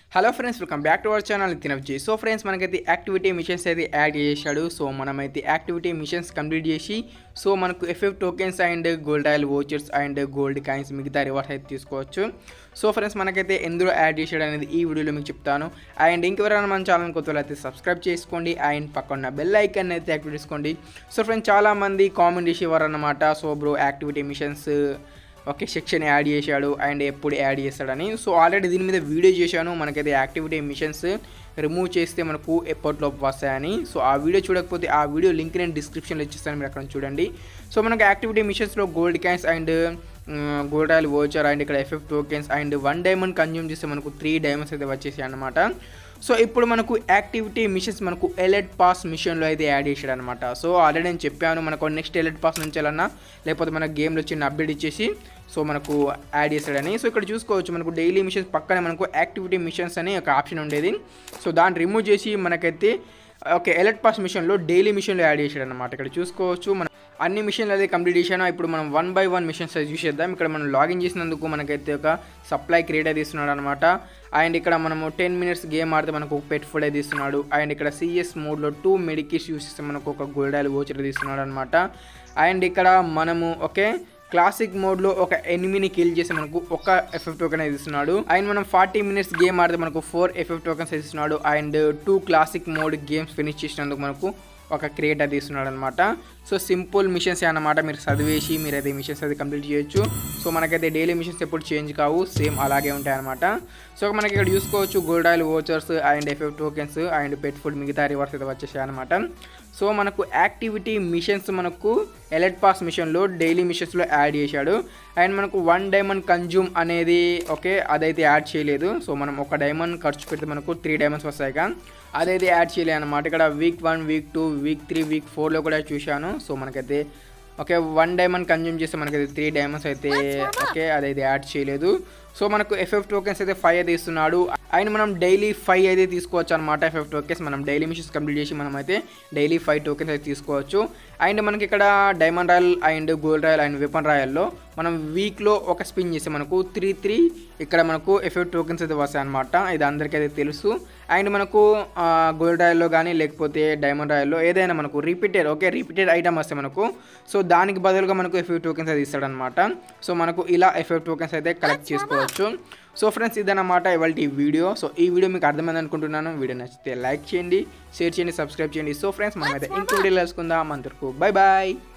hello friends welcome back to our channel తినవ్జీ so friends మనకైతే activity missions అయితే add చేశాడు సో మనమైతే యాక్టివిటీ మిషన్స్ కంప్లీట్ చేసి సో మనకు FF tokens and gold oil vouchers and gold coins మిగతా rewards అయితే తీసుకోవచ్చు సో ఫ్రెండ్స్ మనకైతే ఎందులో యాడ్ చేశాడు అనేది ఈ వీడియోలో మీకు చెప్తాను అండ్ ఇంకెవరైనా మన ఛానల్ కొత్త అయితే సబ్స్క్రైబ్ చేసుకోండి అండ్ పక్కన బెల్ ఐకన్ అయితే యాక్టివేట్ చేసుకోండి సో ఫ్రెండ్స్ చాలామంది కామెంట్ చేసేవారు అనమాట so bro activity missions okay section add చేశాడు అండ్ ఎప్పుడు యాడ్ చేస్తాడని సో ఆల్రెడీ దీని మీద వీడియో చేశాను మనకైతే యాక్టివిటీ మిషన్స్ రిమూవ్ చేస్తే మనకు ఎప్పటిలోపు వస్తాయని సో ఆ వీడియో చూడకపోతే ఆ వీడియో లింక్ నేను డిస్క్రిప్షన్లో ఇచ్చేస్తాను మీరు అక్కడ చూడండి సో మనకు యాక్టివిటీ మిషన్స్లో gold coins and gold oil voucher and ఇక్కడ effect tokens and one diamond consume చేస్తే మనకు త్రీ డైమండ్స్ అయితే వచ్చేసాయి అనమాట సో ఇప్పుడు మనకు యాక్టివిటీ మిషన్స్ మనకు ఎలెట్ పాస్ మిషన్లో అయితే యాడ్ చేశాడు అనమాట సో ఆల్రెడీ నేను చెప్పాను మనకు నెక్స్ట్ ఎలెట్ పాస్ నుంచి వెళ్ళన్నా లేకపోతే మన గేమ్లో చిన్న అప్డేట్ ఇచ్చేసి సో మనకు యాడ్ చేస్తాడని సో ఇక్కడ చూసుకోవచ్చు మనకు డైలీ మిషన్స్ పక్కనే మనకు యాక్టివిటీ మిషన్స్ అని ఒక ఆప్షన్ ఉండేది సో దాన్ని రిమూవ్ చేసి మనకైతే ఓకే ఎలెట్ పాస్ మిషన్లో డైలీ మిషన్లో యాడ్ చేశాడు అనమాట ఇక్కడ చూసుకోవచ్చు మనం అన్ని మిషన్లు అయితే కంప్లీట్ చేశాను ఇప్పుడు మనం వన్ బై వన్ మిషన్స్ అయితే చూసేద్దాం ఇక్కడ మనం లాగిన్ చేసినందుకు మనకైతే ఒక సప్లై క్రియేట్ అయితే ఇస్తున్నాడు అనమాట అండ్ ఇక్కడ మనము టెన్ మినిట్స్ గేమ్ ఆడితే మనకు పెట్ ఫుడ్ అయితే ఇస్తున్నాడు అండ్ ఇక్కడ సిఎస్ మోడ్లో టూ మెడికిట్స్ యూస్ చేస్తే మనకు ఒక గోల్డ్ ఆయిల్ వోచర్ అయితే ఇస్తున్నాడు అనమాట అండ్ ఇక్కడ మనము ఓకే క్లాసిక్ మోడ్లో ఒక ఎనిమిని కిల్ చేసి మనకు ఒక ఎఫెక్ట్ టోకెన్ అయితే ఇస్తున్నాడు అండ్ మనం ఫార్టీ మినిట్స్ గేమ్ ఆడితే మనకు ఫోర్ ఎఫెక్ట్ టోకెన్స్ అయితే ఇస్తున్నాడు and two classic mode games finish చేసినందుకు మనకు ఒక క్రియేట్ అది ఇస్తున్నాడు అనమాట సో సింపుల్ మిషన్స్ అనమాట మీరు చదివేసి మీరు అయితే మిషన్స్ అయితే కంప్లీట్ చేయొచ్చు సో మనకైతే డైలీ మిషన్స్ ఎప్పుడు చేంజ్ కావు సేమ్ అలాగే ఉంటాయి అనమాట సో మనకి ఇక్కడ చూసుకోవచ్చు gold oil vouchers and effect tokens and pet food మిగతా రివర్స్ అయితే వచ్చేసాయి అనమాట సో మనకు యాక్టివిటీ మిషన్స్ మనకు ఎలెట్ పాస్ మిషన్లో డైలీ మిషన్స్లో యాడ్ చేశాడు అండ్ మనకు వన్ డైమండ్ కన్జ్యూమ్ అనేది ఓకే అదైతే యాడ్ చేయలేదు సో మనం ఒక డైమండ్ ఖర్చు పెడితే మనకు త్రీ డైమండ్స్ వస్తాయి అదైతే యాడ్ చేయలేదు అనమాట ఇక్కడ week one week two week three week ఫోర్లో కూడా చూశాను సో మనకైతే ఓకే వన్ డైమండ్ కన్జ్యూమ్ చేస్తే మనకైతే త్రీ డైమండ్స్ అయితే ఓకే అదైతే యాడ్ చేయలేదు సో మనకు ఎఫ్ఎఫ్ టోకెన్స్ అయితే ఫైవ్ అయితే ఇస్తున్నాడు అండ్ మనం డైలీ ఫైవ్ అయితే తీసుకోవచ్చు అనమాట ఎఫ్ఎఫ్ టోకెన్స్ మనం డైలీ మిషన్స్ కంప్లీట్ చేసి మనం అయితే డైలీ ఫైవ్ టోకెన్స్ అయితే తీసుకోవచ్చు అండ్ మనకి ఇక్కడ diamond royale and gold royale and weapon రాయల్లో మనం వీక్లో ఒక స్పిన్ చేస్తే మనకు త్రీ త్రీ ఇక్కడ మనకు ఎఫెక్ట్ టోకెన్స్ అయితే వస్తాయి అనమాట ఇది అందరికీ అయితే తెలుసు అండ్ మనకు గోల్డ్ రాయల్లో కానీ లేకపోతే డైమండ్ రాయల్లో ఏదైనా మనకు రిపీటెడ్ ఓకే రిపీటెడ్ ఐటమ్ వస్తే మనకు సో దానికి బదులుగా మనకు ఎఫెక్ట్ టోకెన్స్ అయితే ఇస్తాడనమాట సో మనకు ఇలా ఎఫెక్ట్ టోకెన్స్ అయితే కలెక్ట్ చేసుకోవచ్చు సో ఫ్రెండ్స్ ఇదన్నమాట ఇవాళ ఈ వీడియో సో ఈ వీడియో మీకు అర్థమైంది అనుకుంటున్నాను వీడియో నచ్చితే లైక్ చేయండి షేర్ చేయండి సబ్స్క్రైబ్ చేయండి సో ఫ్రెండ్స్ మనమైతే ఇంకో వీడియో తెలుసుకుందాం అంతవరకు బై బాయ్